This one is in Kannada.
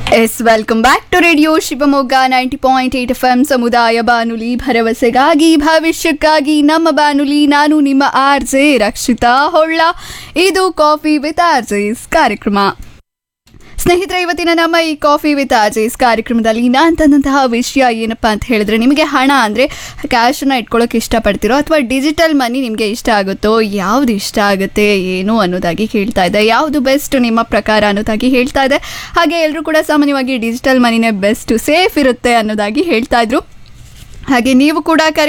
S welcome back to radio Shivamogga ninety point eight F M ಸಮುದಾಯ ಬಾನುಲಿ ಭರವಸೆಗಾಗಿ ಭವಿಷ್ಯಕ್ಕಾಗಿ ನಮ್ಮ ಬಾನುಲಿ ನಾನು ನಿಮ್ಮ ಆರ್ ಜೆ ರಕ್ಷಿತಾ ಹೊಳ್ಳ ಇದು ಕಾಫಿ ವಿತ್ ಆರ್ ಜೆಸ್ ಕಾರ್ಯಕ್ರಮ ಸ್ನೇಹಿತರೆ ಇವತ್ತಿನ ನಮ್ಮ ಈ ಕಾಫಿ ವಿತ್ ಆರ್ಜೆಸ್ ಕಾರ್ಯಕ್ರಮದಲ್ಲಿ ನಾನು ತಂದಂತಹ ವಿಷಯ ಏನಪ್ಪ ಅಂತ ಹೇಳಿದ್ರೆ ನಿಮಗೆ ಹಣ ಅಂದರೆ ಕ್ಯಾಶನ್ನು ಇಟ್ಕೊಳ್ಳೋಕೆ ಇಷ್ಟಪಡ್ತಿರೋ ಅಥವಾ ಡಿಜಿಟಲ್ ಮನಿ ನಿಮಗೆ ಇಷ್ಟ ಆಗುತ್ತೋ ಯಾವ್ದು ಇಷ್ಟ ಆಗುತ್ತೆ ಏನು ಅನ್ನೋದಾಗಿ ಹೇಳ್ತಾ ಇದೆ ಯಾವುದು ಬೆಸ್ಟ್ ನಿಮ್ಮ ಪ್ರಕಾರ ಅನ್ನೋದಾಗಿ ಹೇಳ್ತಾ ಇದೆ ಹಾಗೆ ಎಲ್ಲರೂ ಕೂಡ ಸಾಮಾನ್ಯವಾಗಿ ಡಿಜಿಟಲ್ ಮನಿನೇ ಬೆಸ್ಟ್ ಸೇಫ್ ಇರುತ್ತೆ ಅನ್ನೋದಾಗಿ ಹೇಳ್ತಾ ಇದ್ರು ಹಾಗೆ ನೀವು ಕೂಡ ಕರೆ